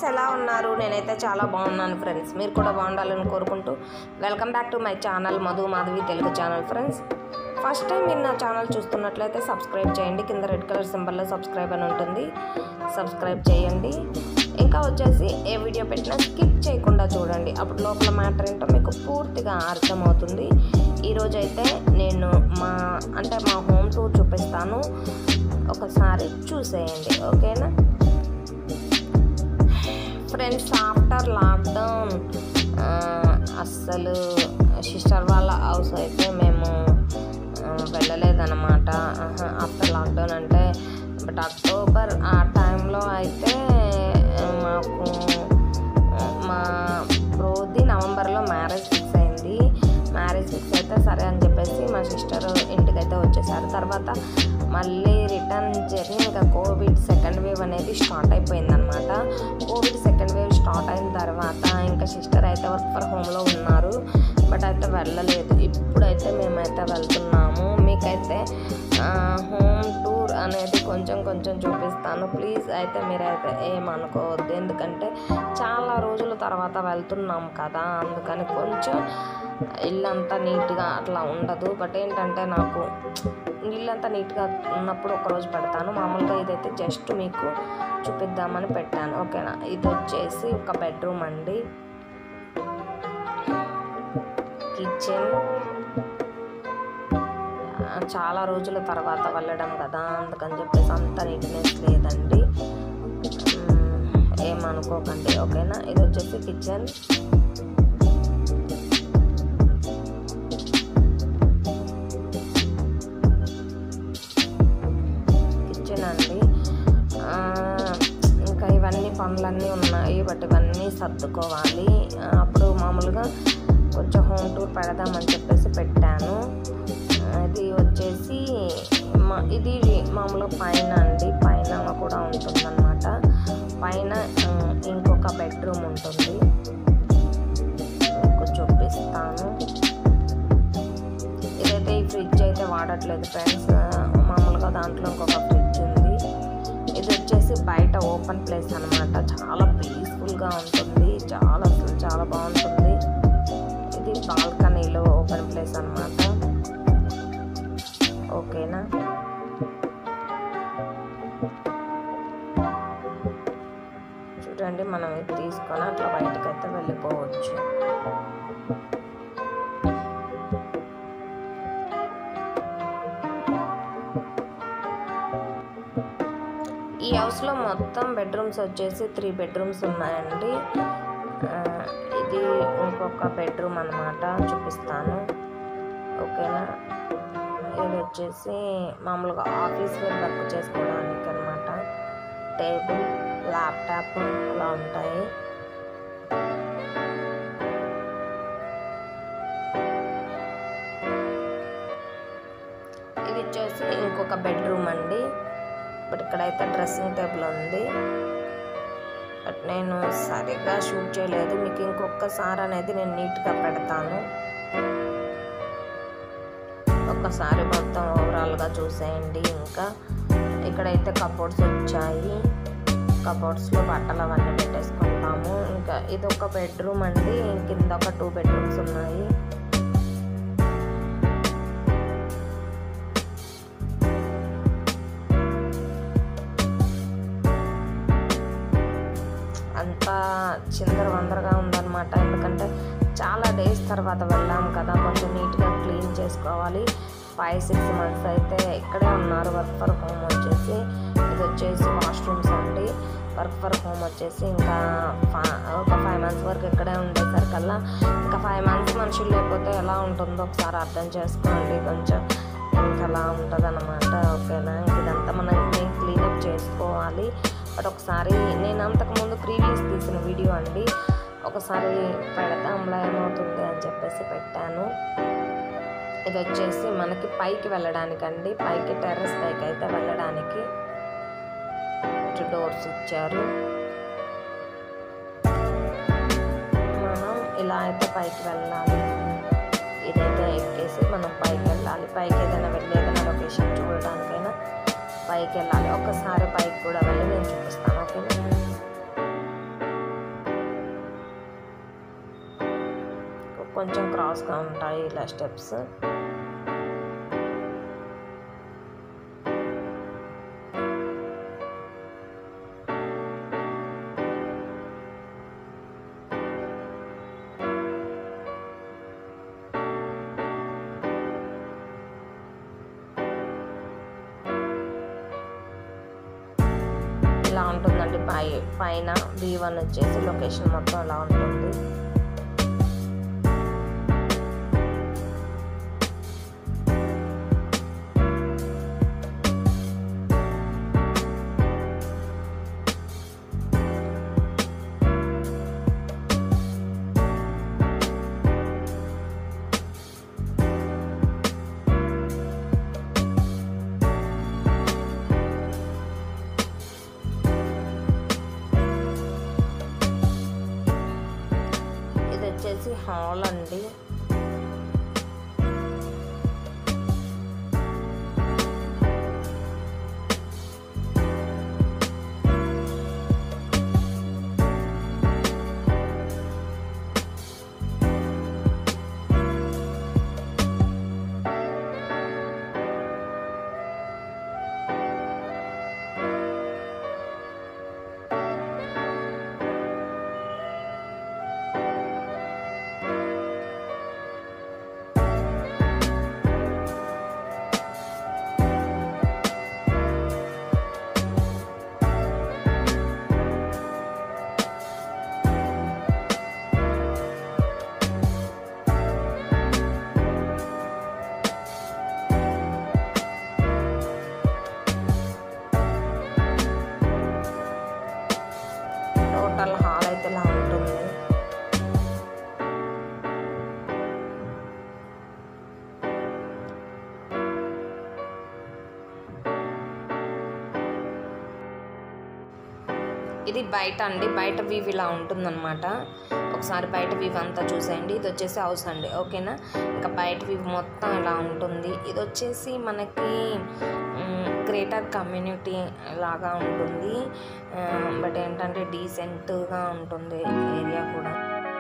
friends ఎలా ఉన్నారు నేనైతే చాలా బాగున్నాను ఫ్రెండ్స్ మీరు కూడా బాగుండాలని కోరుకుంటూ welcome back to my channel Madhu Madhavi Telugu channel friends first time మీరు నా ఛానల్ చూస్తున్నట్లయితే సబ్స్క్రైబ్ చేయండి కింద రెడ్ కలర్ సింబల్లో సబ్స్క్రైబ్ అని ఉంటుంది సబ్స్క్రైబ్ చేయండి ఇంకా వచ్చేసి ఏ వీడియో పెట్టినా స్కిప్ చేయకుండా చూడండి అప్పుడు లోపల మ్యాటర్ ఏంటో మీకు పూర్తిగా అర్థమవుతుంది ఈరోజు అయితే నేను మా అంటే మా హోమ్ టూర్ చూపిస్తాను ఒకసారి చూసేయండి ఓకేనా ఫ్రెండ్స్ ఆఫ్టర్ లాక్డౌన్ అస్సలు సిస్టర్ వాళ్ళ హౌస్ అయితే మేము ఆ, వెళ్ళలేదన్నమాట ఆఫ్టర్ లాక్డౌన్ అంటే బట్ అక్టోబర్ ఆ టైంలో అయితే ఆ, మాకు ఆ, మా బ్రోది నవంబర్లో మ్యారేజ్ ఫిక్స్ అయింది మ్యారేజ్ ఫిక్స్ అయితే సరే అని చెప్పేసి మా సిస్టర్ ఇంటికైతే వచ్చేసారు తర్వాత మళ్ళీ రిటర్న్ జర్నీ ఇంకా కోవిడ్ సెకండ్ వేవ్ అనేది స్టార్ట్ అయిపోయిందనమాట కోవిడ్ సెకండ్ వేవ్ స్టార్ట్ అయిన తర్వాత ఇంకా సిస్టర్ అయితే వర్క్ ఫర్ హోమ్లో ఉన్నారు బట్ అయితే వెళ్ళలేదు ఇప్పుడైతే మేమైతే వెళ్తున్నాము మీకైతే హోమ్ టూర్ అనేది కొంచెం కొంచెం చూపిస్తాను ప్లీజ్ అయితే మీరైతే ఏమనుకోవద్దు ఎందుకంటే చాలా రోజుల తర్వాత వెళ్తున్నాం కదా అందుకని కొంచెం ఇల్లంతా నీట్గా అట్లా ఉండదు బట్ ఏంటంటే నాకు ఇల్లంతా నీట్గా ఉన్నప్పుడు ఒకరోజు పెడతాను మామూలుగా ఇదైతే జస్ట్ మీకు చూపిద్దామని పెట్టాను ఓకేనా ఇది వచ్చేసి ఒక బెడ్రూమ్ అండి కిచెన్ చాలా రోజుల తర్వాత వెళ్ళడం కదా అందుకని చెప్పేసి అంత నీట్నెస్ లేదండి మ్మ్, ఏమనుకోకండి ఓకేనా ఇది వచ్చేసి కిచెన్ కిచెన్ అండి ఆ, ఇంకా ఇవన్నీ పనులన్నీ ఉన్నాయి బట్ ఇవన్నీ సర్దుకోవాలి ఆ, అప్పుడు మామూలుగా కొంచెం హోమ్ టూర్ పెడదామని చెప్పేసి పెట్టాను ఇది వచ్చేసి మా ఇది మామూలుగా పైన అండి పైన కూడా ఉంటుందన్నమాట పైన ఆ, ఇంకొక బెడ్రూమ్ ఉంటుంది మీకు చూపిస్తాను ఇదైతే ఈ ఫ్రిడ్జ్ అయితే వాడట్లేదు ఫ్రెండ్స్ మామూలుగా దాంట్లో ఇంకొక ఫ్రిడ్జ్ ఉంది ఇది వచ్చేసి బయట ఓపెన్ ప్లేస్ అనమాట చాలా పీస్ఫుల్గా ఉంటుంది చాలా అసలు చాలా బాగుంటుంది ఇది బాల్కనీలో ఓపెన్ ప్లేస్ అనమాట ఓకేనా చూడండి మనం ఇది తీసుకొని అట్లా బయటకైతే వెళ్ళిపోవచ్చు ఈ హౌస్లో మొత్తం బెడ్రూమ్స్ వచ్చేసి త్రీ బెడ్రూమ్స్ ఉన్నాయండి ఆ, ఇది ఇంకొక బెడ్రూమ్ అన్నమాట చూపిస్తాను ఓకేనా ఇది వచ్చేసి మామూలుగా ఆఫీస్ వేర్ వర్క్ చేసుకోవడానికి అనమాట టేబుల్ ల్యాప్టాప్ అలా ఉంటాయి ఇది వచ్చేసి ఇంకొక బెడ్రూమ్ అండి బట్ ఇక్కడైతే డ్రెస్సింగ్ టేబుల్ ఉంది బట్ నేను సరిగ్గా షూట్ చేయలేదు మీకు ఇంకొకసారి అనేది నేను నీట్గా పెడతాను ఒక్కసారి మొత్తం ఓవరాల్గా చూసేయండి ఇంకా ఇక్కడైతే కబోర్డ్స్ వచ్చాయి కబోర్డ్స్లో బట్టలు అవన్నీ పెట్టేసుకుంటాము ఇంకా ఇది ఒక బెడ్రూమ్ అండి కింద ఒక టూ బెడ్రూమ్స్ ఉన్నాయి అంతా చిందర వందరగా ఉందన్నమాట ఎందుకంటే చాలా డేస్ తర్వాత వెళ్ళాం కదా కొంచెం నీట్గా క్లీన్ చేసుకోవాలి ఫైవ్ సిక్స్ మంత్స్ అయితే ఇక్కడే ఉన్నారు వర్క్ ఫర్ హోమ్ వచ్చేసి ఇది వచ్చేసి వాష్రూమ్స్ అండి వర్క్ ఫర్ హోమ్ వచ్చేసి ఇంకా ఫా- ఒక ఫైవ్ మంత్స్ వరకు ఇక్కడే ఉండేసరికల్లా ఇంకా ఫైవ్ మంత్స్ మనుషులు లేకపోతే ఎలా ఉంటుందో ఒకసారి అర్థం చేసుకోండి కొంచెం ఇంకా అలా ఉంటుంది అనమాట ఓకేనా ఇంక ఇదంతా మనం క్లీనప్ చేసుకోవాలి బట్ ఒకసారి నేను అంతకుముందు ప్రీవియస్ తీసిన వీడియో అండి ఒకసారి పెడతాంలా ఏమవుతుంది అని చెప్పేసి పెట్టాను ఇది వచ్చేసి మనకి పైకి వెళ్ళడానికి అండి పైకి టెర్రస్ పైకి అయితే వెళ్ళడానికి ఇటు డోర్స్ ఇచ్చారు మనం ఇలా అయితే పైకి వెళ్ళాలి ఇదైతే ఎక్కేసి మనం పైకి వెళ్ళాలి పైకి ఏదైనా వెళ్ళి ఏదైనా లొకేషన్ చూడడానికైనా పైకి వెళ్ళాలి ఒకసారి పైకి కూడా వెళ్ళి నేను చూపిస్తాను ఓకేనా కొంచెం క్రాస్గా ఉంటాయి ఇలా స్టెప్స్ ఇలా ఉంటుందండి పై పైన బీ వన్ వచ్చేసి లొకేషన్ మొత్తం ఇలా ఉంటుంది ఇది వచ్చేసి హాల్ అండి టోటల్ హాల్ అయితే ఇలా ఉంటుంది ఇది బయట అండి బయట వ్యూ ఇలా ఉంటుందన్నమాట ఒకసారి బయట వ్యూ అంతా చూసేయండి ఇది వచ్చేసి హౌస్ అండి ఓకేనా ఇంకా బయట వ్యూ మొత్తం ఇలా ఉంటుంది ఇది వచ్చేసి మనకి గ్రేటర్ కమ్యూనిటీ లాగా ఉంటుంది బట్ ఏంటంటే డీసెంట్గా ఉంటుంది ఏరియా కూడా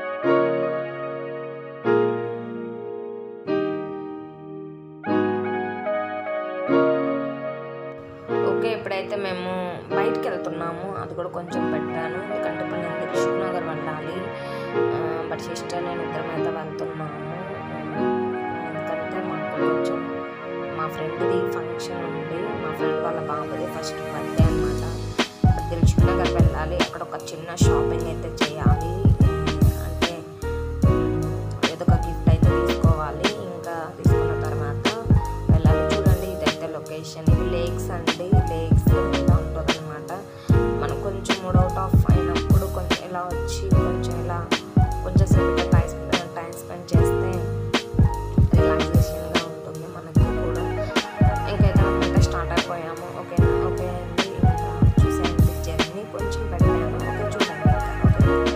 ఓకే ఇప్పుడైతే మేము బయటికి వెళ్తున్నాము అది కూడా కొంచెం పెట్టాను ఎందుకంటే ఇప్పుడు నేను దిల్సుఖ్ నగర్ వెళ్ళాలి బట్ సిస్టర్ నేను ఇద్దరం అయితే వెళ్తున్నాము ఎందుకంటే మాకు కొంచెం మా ఫ్రెండ్ది ఫంక్షన్ ఉంది మా ఫ్రెండ్ వాళ్ళ బాబుది ఫస్ట్ బర్త్డే అనమాట దిల్సుఖ్ నగర్ వెళ్ళాలి అక్కడ ఒక చిన్న షాపింగ్ అయితే చేయాలి అంటే ఏదో ఒక గిఫ్ట్ అయితే తీసుకోవాలి ఇంకా తీసుకున్న తర్వాత వెళ్ళాలి చూడండి ఇదైతే లొకేషన్ ఇవి లేక్స్ అండి లేక్స్ ఇలా ఉంటుంది అనమాట మనం కొంచెం మూడ్ అవుట్ ఆఫ్ అయినప్పుడు కొంచెం ఇలా వచ్చి కొంచెం ఇలా కొంచెం సేపు టైం టైం స్పెండ్ చేస్తే రిలాక్సేషన్గా ఉంటుంది మనకి కూడా ఇంకైతే మనమైతే స్టార్ట్ అయిపోయాము ఓకే ఓకే అండి ఇంకా చూసేయండి జర్నీ కొంచెం పెట్టాను ఓకే చూడండి ఇంకా ఓకే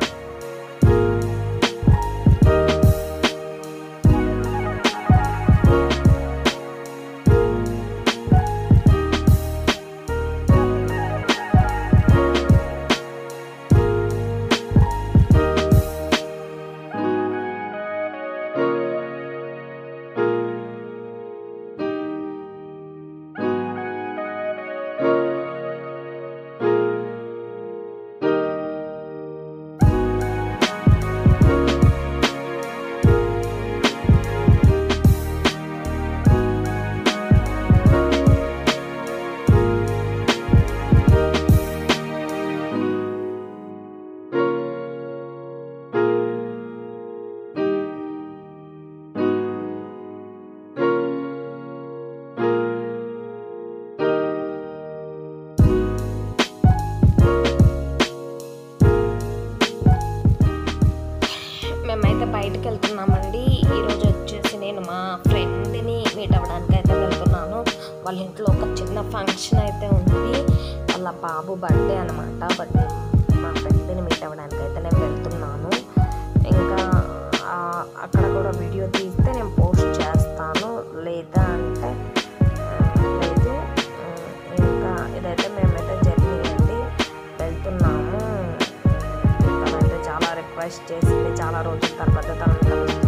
మేమైతే బయటకు వెళ్తున్నామండి ఈరోజు వచ్చేసి నేను మా ఫ్రెండ్ని మీట్ అవ్వడానికి అయితే వెళ్తున్నాను వాళ్ళ ఇంట్లో ఒక చిన్న ఫంక్షన్ అయితే ఉంది వాళ్ళ బాబు బర్త్డే అనమాట బట్ మా ఫ్రెండ్ని మీట్ అవ్వడానికి అయితే నేను వెళ్తున్నాను ఇంకా ఆ, అక్కడ కూడా వీడియో తీస్తే నేను పోస్ట్ చేస్తాను లేదా అంటే ఆ, లేదు ఆ, ఇంకా ఇదైతే మేమైతే జర్నీ అండి వెళ్తున్నాము తనైతే చాలా రిక్వెస్ట్ చేసింది చాలా రోజుల తర్వాత తనని కలుస్తాను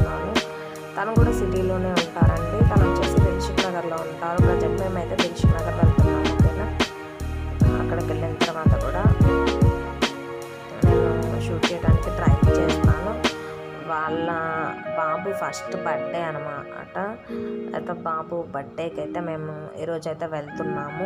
తను కూడా సిటీలోనే ఉంటారండి తను వచ్చేసి దిల్షుక్ నగర్లో ఉంటారు ప్రజెంట్ మేమైతే దిల్షుక్ నగర్ వెళ్తున్నాము ఓకేనా అక్కడికి వెళ్ళిన తర్వాత కూడా నేను షూట్ చేయడానికి ట్రై చేస్తాను వాళ్ళ బాబు ఫస్ట్ బర్త్డే అనమాట అయితే బాబు బర్త్డేకి అయితే మేము ఈరోజు అయితే వెళ్తున్నాము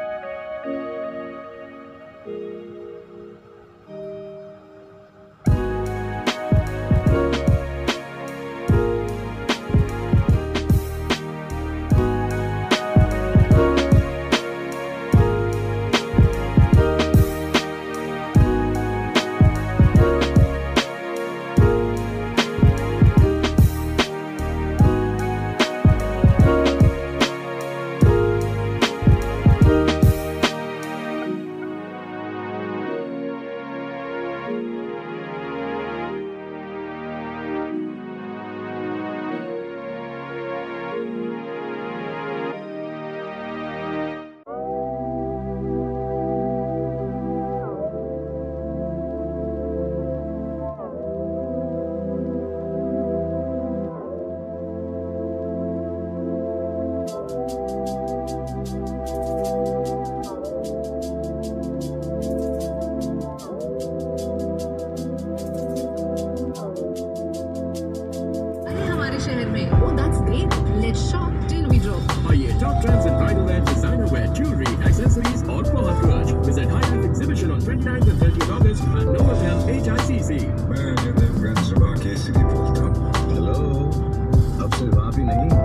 अरे हमारे शहर में oh that's great let's shop till we drop आइए top trends in bridal wear designer wear jewellery accessories और बहुत कुछ visit highlight exhibition on 29th and 30th August at Novotel HICC मैं नितिन गंज सभा के सिटी बोलता हूँ हेलो अब सिर्फ आप ही नहीं